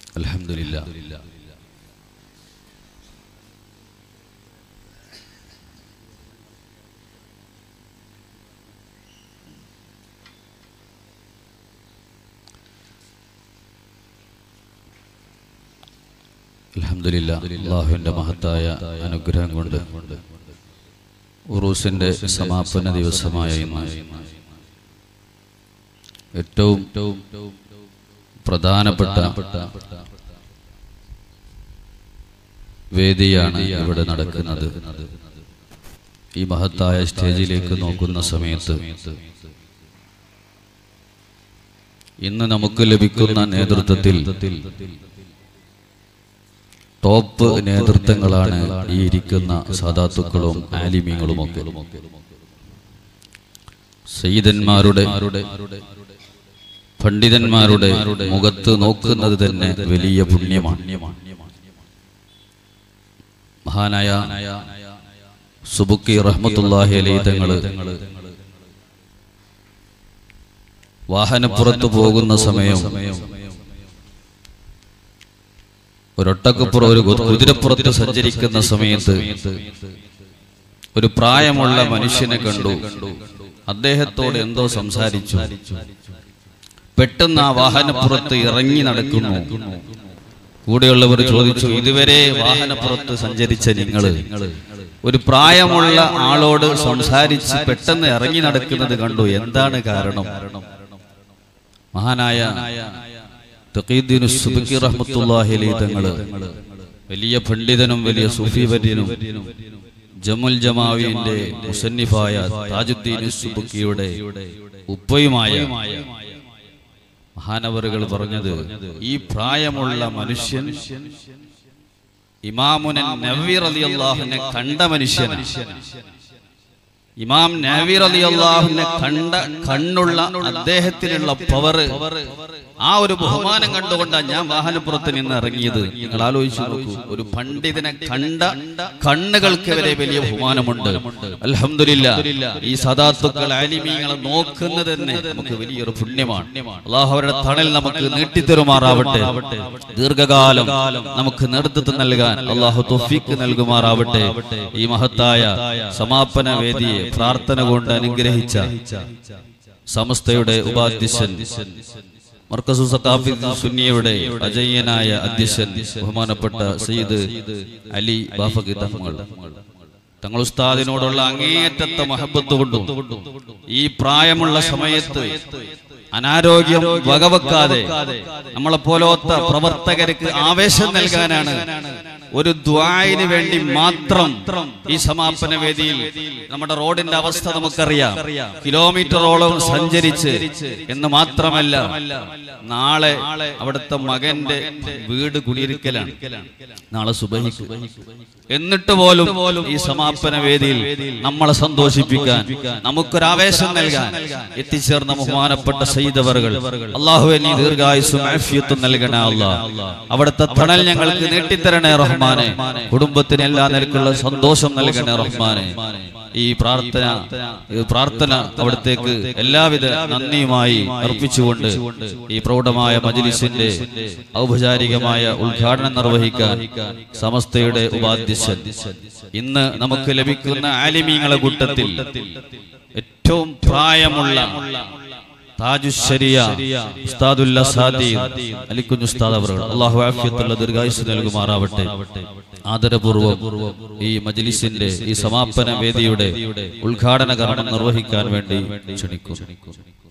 الحمد لله അൽഹംദുലില്ലാ അള്ളാഹുവിൻ്റെ മഹത്തായ അനുഗ്രഹം കൊണ്ട് ഉറൂസിൻ്റെ സമാപന ദിവസമായ ഇന്ന് ഏറ്റവും പ്രധാനപ്പെട്ട വേദിയാണ് ഇവിടെ നടക്കുന്നത് ഈ മഹത്തായ സ്റ്റേജിലേക്ക് നോക്കുന്ന സമയത്ത് ഇന്ന് നമുക്ക് ലഭിക്കുന്ന നേതൃത്വത്തിൽ ടോപ്പ് നേതൃത്വങ്ങളാണ് ഈ ഇരിക്കുന്ന സദാത്തുക്കളും ആലിമ്യങ്ങളുമൊക്കെ സയ്യിദന്മാരുടെ പണ്ഡിതന്മാരുടെ മുഖത്ത് നോക്കുന്നത് തന്നെ വലിയ പുണ്യമാണ് മഹാനായ സുബുക്കി റഹ്മത്തുല്ലാഹി അലൈ തങ്ങള് വാഹനപ്പുറത്ത് പോകുന്ന സമയം ഒരൊട്ടക്കപ്പുറം ഒരു കു- കുതിരപ്പുറത്ത് സഞ്ചരിക്കുന്ന സമയത്ത് ഒരു പ്രായമുള്ള മനുഷ്യനെ കണ്ടു അദ്ദേഹത്തോട് എന്തോ സംസാരിച്ചു പെട്ടെന്ന് ആ വാഹനപ്പുറത്ത് ഇറങ്ങി നടക്കുന്നു കൂടെയുള്ളവർ ചോദിച്ചു ഇതുവരെ വാഹനപ്പുറത്ത് സഞ്ചരിച്ച നിങ്ങള് ഒരു പ്രായമുള്ള ആളോട് സംസാരിച്ച് പെട്ടെന്ന് ഇറങ്ങി നടക്കുന്നത് കണ്ടു എന്താണ് കാരണം മഹാനായ തഖീദ്ദീൻ സുബ്കി റഹ്മത്തുള്ളാഹി അലൈഹി തങ്ങള് വലിയ പണ്ഡിതനും വലിയ സൂഫി വര്യനും ജമുൽ ജമാവിന്റെ മുസന്നിഫായ താജുദ്ദീൻ സുബ്കിയുടെ ഉപ്പയുമായ മഹാനവറുകൾ പറഞ്ഞത് ഈ പ്രായമുള്ള മനുഷ്യൻ ഇമാമുനൻ നവ്വി റളിയല്ലാഹുവിനെ കണ്ട മനുഷ്യനാണ് ഇമാം നവീർ അലി അള്ളാഹുവിനെ കണ്ട കണ്ണുള്ള അദ്ദേഹത്തിനുള്ള പവർ ആ ഒരു ബഹുമാനം കണ്ടുകൊണ്ടാണ് ഞാൻ വാഹനപ്പുറത്ത് നിന്ന് ഇറങ്ങിയത് നിങ്ങൾ ആലോചിച്ചു നോക്കൂ ഒരു പണ്ഡിതനെ കണ്ട കണ്ണുകൾക്ക് വരെ വലിയ ബഹുമാനമുണ്ട് അൽഹംദുലില്ല ഈ സദാത്തുക്കൾ ആലിമീങ്ങളെ നോക്കുന്നത് തന്നെ നമുക്ക് വലിയൊരു പുണ്യമാണ് അള്ളാഹു അവരുടെ തണൽ നമുക്ക് നീട്ടിത്തരുമാറാവട്ടെ ദീർഘകാലം നമുക്ക് നേതൃത്വം നൽകാൻ അള്ളാഹു തൊഫീക്ക് നൽകുമാറാവട്ടെ ഈ മഹത്തായ സമാപന വേദിയെ പ്രാർത്ഥന കൊണ്ട് അനുഗ്രഹിച്ച സമസ്തയുടെ ഉപാധ്യക്ഷൻ മർക്കസു സഖാഫി സുന്നിയുടെ അജയ്യനായ അധ്യക്ഷൻ ബഹുമാനപ്പെട്ട സയ്യിദ് അലി ബാഫഖി തങ്ങൾ തങ്ങൾ ഉസ്താദിനോടുള്ള അങ്ങേയറ്റത്തെ മഹബത്ത് കൊണ്ടും ഈ പ്രായമുള്ള സമയത്ത് അനാരോഗ്യം വകവെക്കാതെ നമ്മളെ പോലത്തെ പ്രവർത്തകർക്ക് ആവേശം നൽകാനാണ് ഒരു ദ്വായിന് വേണ്ടി മാത്രം ഈ സമാപന വേദിയിൽ നമ്മുടെ റോഡിന്റെ അവസ്ഥ നമുക്കറിയാം കിലോമീറ്ററോളം സഞ്ചരിച്ച് എന്ന് മാത്രമല്ല നാളെ അവിടുത്തെ മകന്റെ വീട് കുടിയിരിക്കലാണ് നാളെ സുബഹിക്ക് എന്നിട്ട് പോലും ഈ സമാപന വേദിയിൽ നമ്മളെ സന്തോഷിപ്പിക്കാൻ നമുക്കൊരാവേശം നൽകാൻ എത്തിച്ചേർന്ന ബഹുമാനപ്പെട്ട സയ്യിദവറുകൾ അള്ളാഹു നീ ദീർഘായുസും ആഫിയത്തും നൽകണേ അല്ലാ അവിടുത്തെ തണൽ ഞങ്ങൾക്ക് നീട്ടിത്തരണേ റഹ്മാനെ കുടുംബത്തിന് എല്ലാ നിലക്കുള്ള സന്തോഷം നൽകണേ റഹ്മാനെ ഈ പ്രാർത്ഥന ഈ പ്രാർത്ഥന അവിടത്തേക്ക് എല്ലാവിധ നന്ദിയുമായി അർപ്പിച്ചുകൊണ്ട് ഈ പ്രൗഢമായ മജ്ലിസിന്റെ ഔപചാരികമായ ഉദ്ഘാടനം നിർവഹിക്കാൻ സമസ്തയുടെ ഉപാധ്യക്ഷൻ ഇന്ന് നമുക്ക് ലഭിക്കുന്ന ആലിമീങ്ങളെ കൂട്ടത്തിൽ ഏറ്റവും പ്രായമുള്ള താജുശരിയ ഉസ്താദുല്ല സാദി അലിക്കുഞ്ഞ് ഉസ്താദ് അവർ അള്ളാഹു ആഫിയത്തുള്ള ദീർഘായുസ് നൽകുമാറാവട്ടെ ആദരപൂർവ്വം ഈ മജ്ലിസിന്റെ ഈ സമാപന വേദിയുടെ ഉദ്ഘാടന കർമ്മം നിർവഹിക്കാൻ വേണ്ടി ക്ഷണിക്കുന്നു